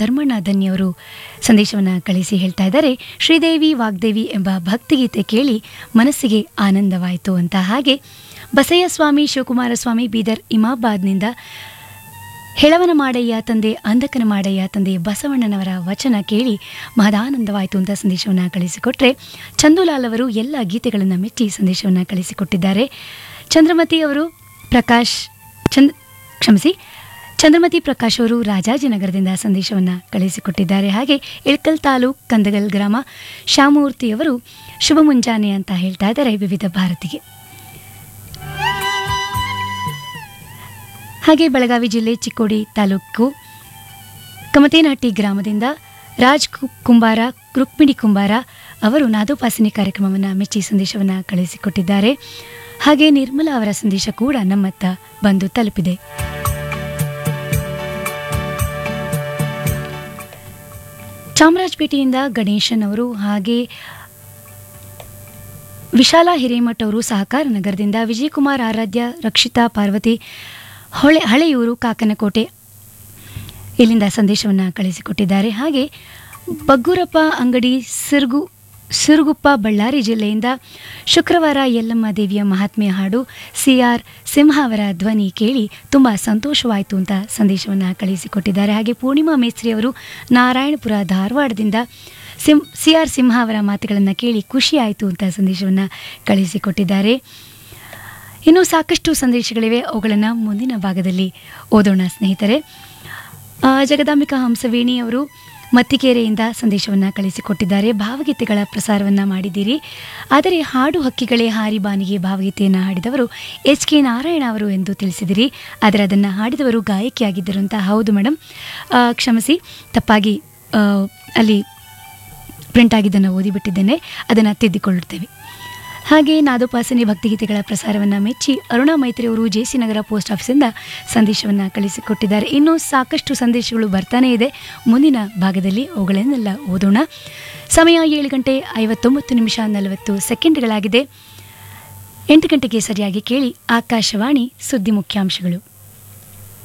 ಧರ್ಮಣ್ಣ ಧನ್ಯವರು ಸಂದೇಶವನ್ನು ಕಳಿಸಿ ಹೇಳ್ತಾ ಇದ್ದಾರೆ ಶ್ರೀದೇವಿ ವಾಗ್ದೇವಿ ಎಂಬ ಭಕ್ತಿಗೀತೆ ಕೇಳಿ ಮನಸ್ಸಿಗೆ ಆನಂದವಾಯಿತು ಅಂತ ಹಾಗೆ ಬಸಯ್ಯ ಸ್ವಾಮಿ ಶಿವಕುಮಾರ ಸ್ವಾಮಿ ಬೀದರ್ ಇಮಾಬಾದ್ನಿಂದ ಹೆಳವನ ಮಾಡಯ್ಯ ತಂದೆ ಅಂಧಕನ ಮಾಡಯ್ಯ ತಂದೆ ಬಸವಣ್ಣನವರ ವಚನ ಕೇಳಿ ಮಹದಾನಂದವಾಯಿತು ಅಂತ ಸಂದೇಶವನ್ನು ಕಳಿಸಿಕೊಟ್ರೆ ಚಂದುಲಾಲ್ ಅವರು ಎಲ್ಲ ಗೀತೆಗಳನ್ನು ಮೆಚ್ಚಿ ಸಂದೇಶವನ್ನು ಕಳಿಸಿಕೊಟ್ಟಿದ್ದಾರೆ ಚಂದ್ರಮತಿ ಅವರು ಪ್ರಕಾಶ್ ಚಂದ್ ಕ್ಷಮಿಸಿ ಚಂದ್ರಮತಿ ಪ್ರಕಾಶ್ ಅವರು ರಾಜಾಜಿನಗರದಿಂದ ಸಂದೇಶವನ್ನು ಕಳಿಸಿಕೊಟ್ಟಿದ್ದಾರೆ ಹಾಗೆ ಇಳ್ಕಲ್ ತಾಲೂಕ್ ಕಂದಗಲ್ ಗ್ರಾಮ ಶ್ಯಾಮೂರ್ತಿಯವರು ಶುಭ ಮುಂಜಾನೆ ಅಂತ ಹೇಳ್ತಾ ಇದ್ದಾರೆ ವಿವಿಧ ಭಾರತಿಗೆ ಹಾಗೆ ಬೆಳಗಾವಿ ಜಿಲ್ಲೆ ಚಿಕ್ಕೋಡಿ ತಾಲೂಕು ಕಮತೇನಹಟ್ಟಿ ಗ್ರಾಮದಿಂದ ರಾಜ್ ಕು- ಕುಂಬಾರ ರುಕ್ಮಿಣಿ ಕುಂಬಾರ ಅವರು ನಾದೋಪಾಸನೆ ಕಾರ್ಯಕ್ರಮವನ್ನು ಮೆಚ್ಚಿ ಸಂದೇಶವನ್ನು ಕಳಿಸಿಕೊಟ್ಟಿದ್ದಾರೆ ಹಾಗೆ ನಿರ್ಮಲಾ ಅವರ ಸಂದೇಶ ಕೂಡ ನಮ್ಮತ್ತ ಬಂದು ತಲುಪಿದೆ ಚಾಮರಾಜಪೇಟೆಯಿಂದ ಗಣೇಶನ್ ಅವರು ಹಾಗೆ ವಿಶಾಲ ಹಿರೇಮಠ್ ಅವರು ಸಹಕಾರ ನಗರದಿಂದ ವಿಜಯಕುಮಾರ್ ಆರಾಧ್ಯ ರಕ್ಷಿತಾ ಪಾರ್ವತಿ ಹೊಳೆ ಹಳೆಯೂರು ಕಾಕನಕೋಟೆ ಇಲ್ಲಿಂದ ಸಂದೇಶವನ್ನು ಕಳಿಸಿಕೊಟ್ಟಿದ್ದಾರೆ ಹಾಗೆ ಬಗ್ಗೂರಪ್ಪ ಅಂಗಡಿ ಸಿರುಗು ಸಿರುಗುಪ್ಪ ಬಳ್ಳಾರಿ ಜಿಲ್ಲೆಯಿಂದ ಶುಕ್ರವಾರ ಯಲ್ಲಮ್ಮ ದೇವಿಯ ಮಹಾತ್ಮೆ ಹಾಡು ಸಿ ಆರ್ ಸಿಂಹ ಅವರ ಧ್ವನಿ ಕೇಳಿ ತುಂಬ ಸಂತೋಷವಾಯಿತು ಅಂತ ಸಂದೇಶವನ್ನು ಕಳಿಸಿಕೊಟ್ಟಿದ್ದಾರೆ ಹಾಗೆ ಪೂರ್ಣಿಮಾ ಮೇಸ್ತ್ರಿ ಅವರು ನಾರಾಯಣಪುರ ಧಾರವಾಡದಿಂದ ಸಿಂ ಸಿ ಆರ್ ಸಿಂಹ ಅವರ ಮಾತುಗಳನ್ನು ಕೇಳಿ ಖುಷಿಯಾಯಿತು ಅಂತ ಸಂದೇಶವನ್ನು ಕಳಿಸಿಕೊಟ್ಟಿದ್ದಾರೆ ಇನ್ನೂ ಸಾಕಷ್ಟು ಸಂದೇಶಗಳಿವೆ ಅವುಗಳನ್ನು ಮುಂದಿನ ಭಾಗದಲ್ಲಿ ಓದೋಣ ಸ್ನೇಹಿತರೆ ಆ, ಜಗದಾಂಬಿಕಾ ಹಂಸವೇಣಿ ಅವರು ಮತ್ತಿಕೆರೆಯಿಂದ ಸಂದೇಶವನ್ನು ಕಳಿಸಿಕೊಟ್ಟಿದ್ದಾರೆ ಭಾವಗೀತೆಗಳ ಪ್ರಸಾರವನ್ನು ಮಾಡಿದ್ದೀರಿ ಆದರೆ ಹಾಡು ಹಕ್ಕಿಗಳೇ ಹಾರಿ ಬಾನಿಗೆ ಭಾವಗೀತೆಯನ್ನು ಹಾಡಿದವರು ಎಚ್ ಕೆ ನಾರಾಯಣ ಅವರು ಎಂದು ತಿಳಿಸಿದಿರಿ ಆದರೆ ಅದನ್ನು ಹಾಡಿದವರು ಗಾಯಕಿಯಾಗಿದ್ದರು ಅಂತ ಹೌದು ಮೇಡಮ್ ಆ, ಕ್ಷಮಿಸಿ ತಪ್ಪಾಗಿ ಆ, ಅಲ್ಲಿ ಪ್ರಿಂಟ್ ಆಗಿದ್ದನ್ನು ಓದಿಬಿಟ್ಟಿದ್ದೇನೆ ಅದನ್ನು ತಿದ್ದಿಕೊಳ್ಳುತ್ತೇವೆ ಹಾಗೆ ನಾದೋಪಾಸನೆ ಭಕ್ತಿಗೀತೆಗಳ ಪ್ರಸಾರವನ್ನು ಮೆಚ್ಚಿ ಅರುಣಾ ಮೈತ್ರಿ ಅವರು ಜೆಸಿ ನಗರ ಪೋಸ್ಟ್ ಆಫೀಸಿಂದ ಸಂದೇಶವನ್ನು ಕಳಿಸಿಕೊಟ್ಟಿದ್ದಾರೆ ಇನ್ನೂ ಸಾಕಷ್ಟು ಸಂದೇಶಗಳು ಬರ್ತಾನೇ ಇದೆ ಮುಂದಿನ ಭಾಗದಲ್ಲಿ ಅವುಗಳನ್ನೆಲ್ಲ ಓದೋಣ ಸಮಯ ಏಳು ಗಂಟೆ ಐವತ್ತೊಂಬತ್ತು ನಿಮಿಷ ನಲವತ್ತು ಸೆಕೆಂಡ್ಗಳಾಗಿದೆ ಎಂಟು ಗಂಟೆಗೆ ಸರಿಯಾಗಿ ಕೇಳಿ ಆಕಾಶವಾಣಿ ಸುದ್ದಿ ಮುಖ್ಯಾಂಶಗಳು